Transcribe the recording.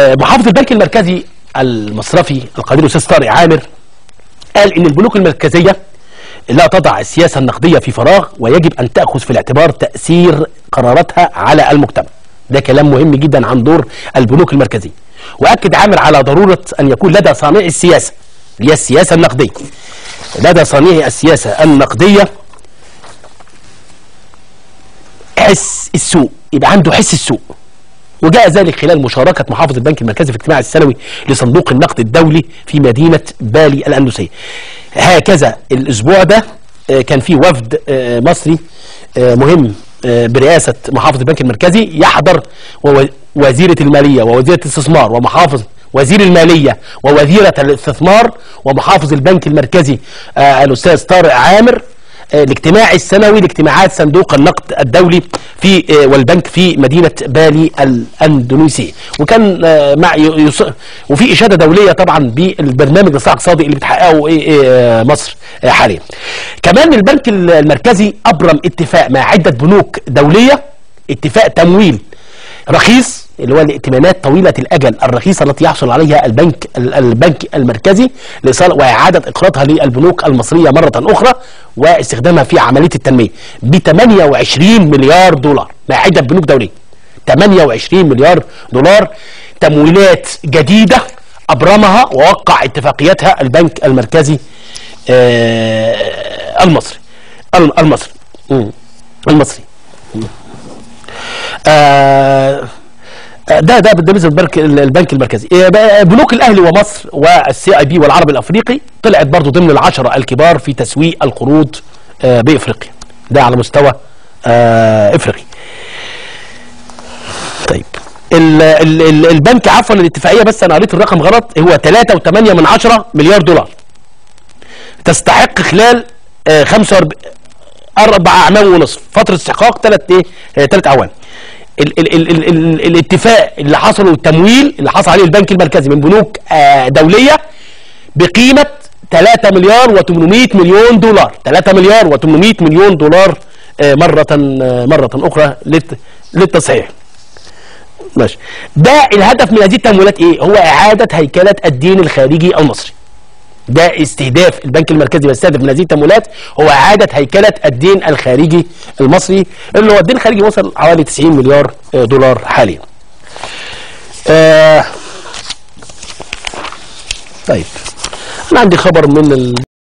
آه، محافظ البنك المركزي المصرفي القدير الاستاذ طارق عامر قال ان البنوك المركزيه لا تضع السياسه النقديه في فراغ ويجب ان تاخذ في الاعتبار تاثير قراراتها على المجتمع ده كلام مهم جدا عن دور البنوك المركزيه واكد عامر على ضروره ان يكون لدى صانعي السياسه اللي هي السياسه النقديه لدى صانعي السياسه النقديه حس السوق يبقى عنده حس السوق وجاء ذلك خلال مشاركة محافظ البنك المركزي في الاجتماع السنوي لصندوق النقد الدولي في مدينة بالي الأندلسية هكذا الأسبوع ده آه، كان في وفد آه، مصري آه، مهم آه، برئاسة محافظ البنك المركزي يحضر وو- وزيرة المالية ووزيرة الاستثمار ومحافظ وزير المالية ووزيرة الاستثمار ومحافظ البنك المركزي آه، الأستاذ طارق عامر آه، الاجتماع السنوي لاجتماعات صندوق النقد الدولي في آه، والبنك في مدينه بالي الاندونيسيه وكان آه، مع ي- يص- وفي اشاده دوليه طبعا بالبرنامج الاصلاح الاقتصادي اللي بتحققه إيه إيه آه، مصر آه، حاليا كمان البنك المركزي ابرم اتفاق مع عده بنوك دوليه اتفاق تمويل رخيص اللي هو الائتمانات طويله الاجل الرخيصه التي يحصل عليها البنك ال- البنك المركزي لايصال واعاده اقراضها للبنوك المصريه مره اخرى واستخدامها في عمليه التنميه ب 28 مليار دولار مع عده بنوك دوليه 28 مليار دولار تمويلات جديده ابرمها ووقع اتفاقياتها البنك المركزي آه، المصري الم- المصري مم. المصري آه، ده ده بالنسبه للبنك البنك المركزي آه، بقى بنوك الاهلي ومصر والسي اي بي والعربي الافريقي طلعت برضو ضمن العشره الكبار في تسويق القروض آه، بافريقيا ده على مستوى آه، افريقي طيب ال ال ال البنك عفوا الاتفاقيه بس انا قريت الرقم غلط هو 3.8 من عشرة مليار دولار تستحق خلال آه، 45 اربع اعوام ونصف فتره استحقاق ثلاث ايه ثلاث اعوام ال ال ال ال ال الاتفاق اللي حصل والتمويل اللي حصل عليه البنك المركزي من بنوك آه، دوليه بقيمه 3 مليار و800 مليون دولار 3 مليار و800 مليون دولار آه، مره آه، مره اخرى للت- للتصحيح ماشي ده الهدف من هذه التمويلات ايه هو اعاده هيكله الدين الخارجي المصري ده استهداف البنك المركزي بيستهدف من هذه التمويلات هو اعاده هيكله الدين الخارجي المصري اللي هو الدين الخارجي وصل حوالي 90 مليار آه، دولار حاليا. آه طيب انا عندي خبر من ال